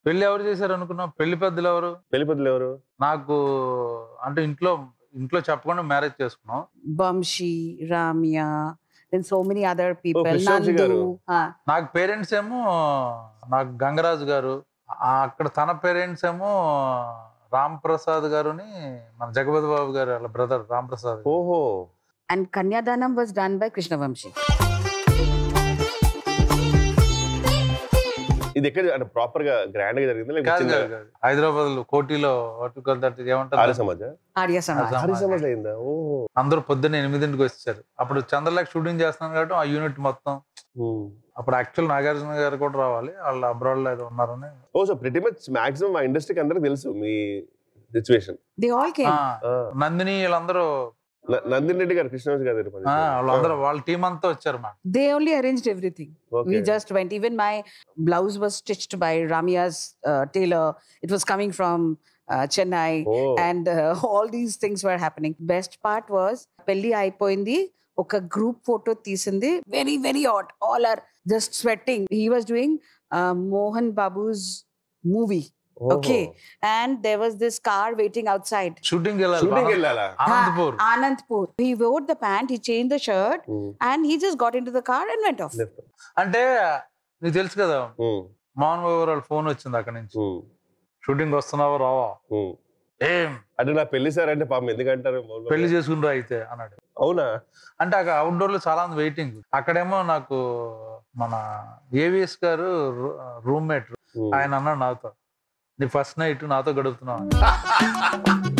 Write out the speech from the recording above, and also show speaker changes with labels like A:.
A: పెళ్లి ఎవరు చేశారు అనుకున్నావు పెళ్లి పెద్దలు ఎవరు
B: పెళ్లి పెద్దలు ఎవరు
A: నాకు అంటే ఇంట్లో ఇంట్లో చెప్పకుండా మ్యారేజ్ చేసుకున్నాం
C: Bamshi, Ramya, then so many other people.
B: Krishnamji garu.
C: Nandu. ah.
A: నాకు పేరెంట్స్ ఏమో నాకు గంగరాజు గారు ఆ అక్కడ తన పేరెంట్స్ ఏమో రామ్ ప్రసాద్ గారుని మన జగపతి బాబు గారు వాళ్ళ బ్రదర్ రామ్ ప్రసాద్
B: ఓహో
C: And Kanyadanam was done by Krishnavamshi.
B: ఇది ఎక్కడ అంటే ప్రాపర్ గా గ్రాండ్ గా జరిగిందా లేకపోతే
A: కాదు
B: చిన్నగా?
A: కాదు కాదు హైదరాబాద్ లో కోటిలో వాటికల్ దట్
B: ఆర్య
A: ఏమంటారు
B: సమాజ
C: Arya Samaj.
A: Samaj.
B: Arya Samaj అయిందా ఓహో
A: అందరూ పొద్దున్న ఎనిమిదింటికి వచ్చారు అప్పుడు చంద్రలేఖ షూటింగ్ చేస్తున్నాను కాబట్టి ఆ యూనిట్ మొత్తం
B: ఉమ్.
A: అప్పుడు యాక్చువల్ నాగార్జున గారు కూడా రావాలి వాళ్ళు అబ్రాడ్ లో ఏదో ఉన్నారని
B: oh so pretty much maximum మా ఇండస్ట్రీకి అందరికి తెలుసు మీ సిచ్యువేషన్
C: They all came.
A: ఆ, నందిని వీళ్ళందరూ
B: నందిని రెడ్డి గారు కృష్ణవంశీ గారు దగ్గర
A: ఆ, వాళ్ళందరూ వాళ్ళ టీం అంతా వచ్చారు మాట
C: They only arranged everything. We just went. Even my blouse was stitched by Ramya's uh, tailor. It was coming from uh, Chennai.
B: Oh
C: and uh, all these things were happening. Best part was పెళ్లి అయిపోయింది ఒక group photo తీసింది very very hot all are just sweating he was doing Mohan Babu's movie okay and there was this car waiting అవుట్ సైడ్
A: shooting
B: shooting
A: వెళ్ళాలి
B: వెళ్ళాలా
A: Anantapur
C: Anandpur he wore the pant he change the shirt
B: um.
C: And he just got into the car and went off
B: Left.
A: అంటే నీకు తెలుసు కదా
B: ఉమ్.
A: మోహన్ బాబు వాళ్ళ phone వచ్చింది అక్కడ నుంచి
B: ఉమ్.
A: షూటింగ్ వస్తున్నావా రావా
B: ఉమ్.
A: ఏం
B: అంటే నా పెళ్లి సార్ అంటే పాపం ఎందుకంటారు మౌన్ బాబు?
A: పెళ్లి చేసుకుంటా అయితే అన్నాడు
B: అవునా
A: అంటే అక్కడ అవుట్డోర్ లో చాలా మంది వెయిటింగ్ అక్కడేమో నాకు మన ఏవిఎస్ గారు రూమ్మేట్
B: ఉమ్.
A: ఆయన అన్నాడు నాతో నీ ఫస్ట్ నైట్ నాతో గడుపుతున్నావు అని.